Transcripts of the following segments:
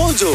Mojo.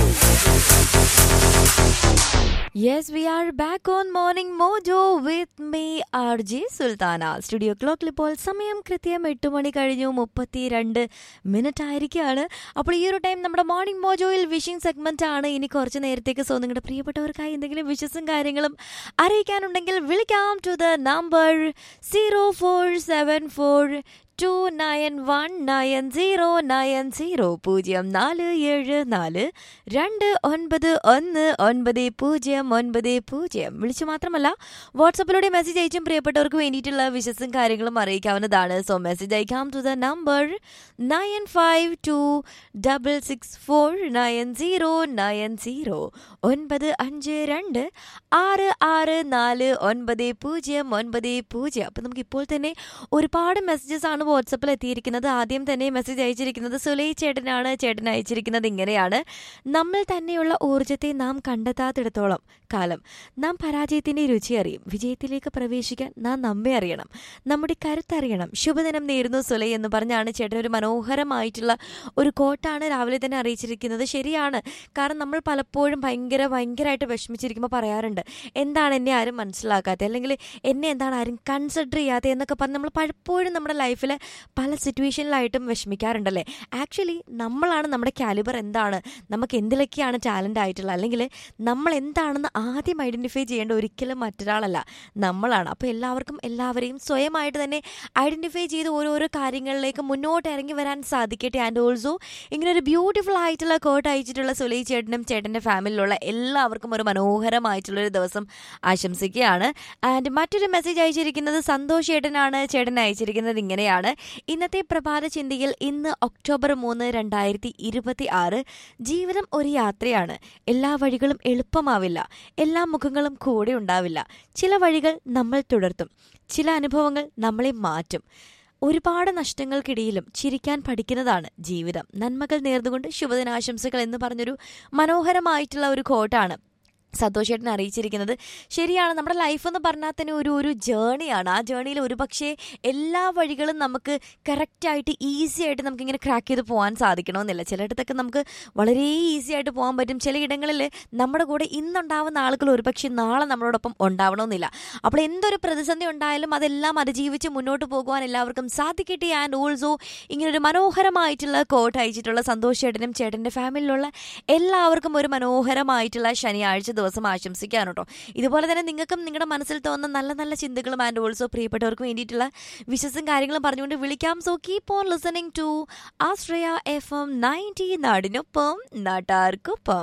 Yes, we are back on Morning Mojo with me, RJ Sulthana studio ക്ലോക്കിൽ ഇപ്പോൾ സമയം കൃത്യം എട്ട് മണി കഴിഞ്ഞു മുപ്പത്തി രണ്ട് മിനിറ്റ് ആയിരിക്കുകയാണ് അപ്പോൾ ഈ ഒരു ടൈം നമ്മുടെ മോർണിംഗ് മോജോയിൽ വിഷിംഗ് സെഗ്മെന്റ് ആണ് ഇനി കുറച്ച് നേരത്തേക്ക് സോ നിങ്ങളുടെ പ്രിയപ്പെട്ടവർക്കായി എന്തെങ്കിലും വിഷസും കാര്യങ്ങളും അറിയിക്കാനുണ്ടെങ്കിൽ വിളിക്കാം to the number zero four seven four two nine one nine zero nine zero പൂജ്യം നാല് ഏഴ് നാല് രണ്ട് ഒൻപത് ഒന്ന് ഒൻപത് പൂജ്യം ഒൻപത് പൂജ്യം വിളിച്ചു മാത്രമല്ല വാട്സപ്പിലൂടെ മെസ്സേജ് അയച്ചും പ്രിയപ്പെട്ടവർക്ക് വേണ്ടിയിട്ടുള്ള വിശസും കാര്യങ്ങളും അറിയിക്കാവുന്നതാണ് സോ മെസ്സേജ് അയക്കാം to the number nine five two double six four nine zero nine zero ഒൻപത് അഞ്ച് രണ്ട് ആറ് ആറ് നാല് ഒൻപത് പൂജ്യം ഒൻപത് പൂജ്യം അപ്പം നമുക്ക് ഇപ്പോൾ തന്നെ ഒരുപാട് മെസ്സേജസ് ആണ് വാട്സപ്പിൽ എത്തിയിരിക്കുന്നത് ആദ്യം തന്നെ മെസ്സേജ് അയച്ചിരിക്കുന്നത് സുലൈ ചേട്ടനാണ് ചേട്ടൻ അയച്ചിരിക്കുന്നത് ഇങ്ങനെയാണ് നമ്മൾ തന്നെയുള്ള ഊർജത്തെ നാം കണ്ടെത്താത്തിടത്തോളം കാലം നാം പരാജയത്തിന്റെ രുചി അറിയും വിജയത്തിലേക്ക് പ്രവേശിക്കാൻ നാം നമ്മെ അറിയണം നമ്മുടെ കരുത്തറിയണം ശുഭദിനം നേരുന്നു സുലൈ എന്ന് പറഞ്ഞാണ് ചേട്ടൻ ഒരു മനോഹരമായിട്ടുള്ള ഒരു കോട്ടാണ് രാവിലെ തന്നെ അറിയിച്ചിരിക്കുന്നത് ശരിയാണ് കാരണം നമ്മൾ പലപ്പോഴും ഭയങ്കര ഭയങ്കരമായിട്ട് വിഷമിച്ചിരിക്കുമ്പോൾ പറയാറുണ്ട് എന്താണ് എന്നെ ആരും മനസ്സിലാക്കാത്തത് അല്ലെങ്കിൽ എന്നെ എന്താണ് ആരും കൺസിഡർ ചെയ്യാത്തത് എന്നൊക്കെ പറഞ്ഞ് നമ്മൾ പലപ്പോഴും നമ്മുടെ ലൈഫിൽ പല സിറ്റുവേഷനിലായിട്ടും വിഷമിക്കാറുണ്ടല്ലേ ആക്ച്വലി നമ്മളാണ് നമ്മുടെ കാലിബർ എന്താണ് നമുക്ക് എന്തിലൊക്കെയാണ് ടാലൻ്റ് ആയിട്ടുള്ളത് അല്ലെങ്കിൽ നമ്മൾ എന്താണെന്ന് ആദ്യം ഐഡൻറ്റിഫൈ ചെയ്യേണ്ട ഒരിക്കലും മറ്റൊരാളല്ല നമ്മളാണ് അപ്പോൾ എല്ലാവർക്കും എല്ലാവരെയും സ്വയമായിട്ട് തന്നെ ഐഡൻറ്റിഫൈ ചെയ്ത് ഓരോരോ കാര്യങ്ങളിലേക്ക് മുന്നോട്ട് ഇറങ്ങി വരാൻ സാധിക്കട്ടെ ആൻഡ് ഓൾസോ ഇങ്ങനെ ഒരു ബ്യൂട്ടിഫുൾ ആയിട്ടുള്ള കോട്ട് അയച്ചിട്ടുള്ള സുലൈ ചേട്ടനും ചേട്ടൻ്റെ ഫാമിലിയിലുള്ള എല്ലാവർക്കും ഒരു മനോഹരമായിട്ടുള്ളൊരു ദിവസം ആശംസിക്കുകയാണ് ആൻഡ് മറ്റൊരു മെസ്സേജ് അയച്ചിരിക്കുന്നത് സന്തോഷ് ചേട്ടനാണ് ചേട്ടൻ അയച്ചിരിക്കുന്നത് ഇങ്ങനെയാണ് ഇന്നത്തെ പ്രഭാത ചിന്തയിൽ ഇന്ന് ഒക്ടോബർ മൂന്ന് രണ്ടായിരത്തി ഇരുപത്തി ആറ് ജീവിതം ഒരു യാത്രയാണ് എല്ലാ വഴികളും എളുപ്പമാവില്ല എല്ലാ മുഖങ്ങളും കൂടെ ഉണ്ടാവില്ല ചില വഴികൾ നമ്മൾ തുടർത്തും ചില അനുഭവങ്ങൾ നമ്മളെ മാറ്റും ഒരുപാട് നഷ്ടങ്ങൾക്കിടയിലും ചിരിക്കാൻ പഠിക്കുന്നതാണ് ജീവിതം നന്മകൾ നേർന്നുകൊണ്ട് ശുഭദിനാശംസകൾ എന്ന് പറഞ്ഞൊരു മനോഹരമായിട്ടുള്ള ഒരു കോട്ടാണ് സന്തോഷേട്ടൻ അറിയിച്ചിരിക്കുന്നത് ശരിയാണ് നമ്മുടെ ലൈഫ് എന്ന് പറഞ്ഞാൽ തന്നെ ഒരു ഒരു ജേണിയാണ് ആ ജേണിയിൽ ഒരു പക്ഷേ എല്ലാ വഴികളും നമുക്ക് കറക്റ്റായിട്ട് ഈസി ആയിട്ട് നമുക്കിങ്ങനെ ക്രാക്ക് ചെയ്ത് പോകാൻ സാധിക്കണമെന്നില്ല ചിലയിടത്തൊക്കെ നമുക്ക് വളരെ ഈസി ആയിട്ട് പോകാൻ പറ്റും ചിലയിടങ്ങളിൽ നമ്മുടെ കൂടെ ഇന്നുണ്ടാവുന്ന ആളുകൾ ഒരു പക്ഷേ നാളെ നമ്മളോടൊപ്പം ഉണ്ടാവണമെന്നില്ല അപ്പോൾ എന്തൊരു പ്രതിസന്ധി ഉണ്ടായാലും അതെല്ലാം അതിജീവിച്ച് മുന്നോട്ട് പോകുവാൻ എല്ലാവർക്കും സാധിക്കട്ടെ ആൻഡ് ഓൾസോ ഇങ്ങനൊരു മനോഹരമായിട്ടുള്ള കോട്ട് അയച്ചിട്ടുള്ള സന്തോഷ് ചേട്ടനും ചേട്ടൻ്റെ ഫാമിലിയിലുള്ള എല്ലാവർക്കും ഒരു മനോഹരമായിട്ടുള്ള ശനിയാഴ്ച ദിവസം ആശംസിക്കാൻ കേട്ടോ ഇതുപോലെ തന്നെ നിങ്ങൾക്കും നിങ്ങളുടെ മനസ്സിൽ തോന്നുന്ന നല്ല നല്ല ചിന്തകളും ആൻഡ് ഓൾസോ പ്രിയപ്പെട്ടവർക്ക് വേണ്ടിയിട്ടുള്ള വിശ്വസും കാര്യങ്ങളും പറഞ്ഞുകൊണ്ട് വിളിക്കാം so keep on listening to Ashraya F M ninety നാടിനൊപ്പം നാട്ടാർക്കൊപ്പം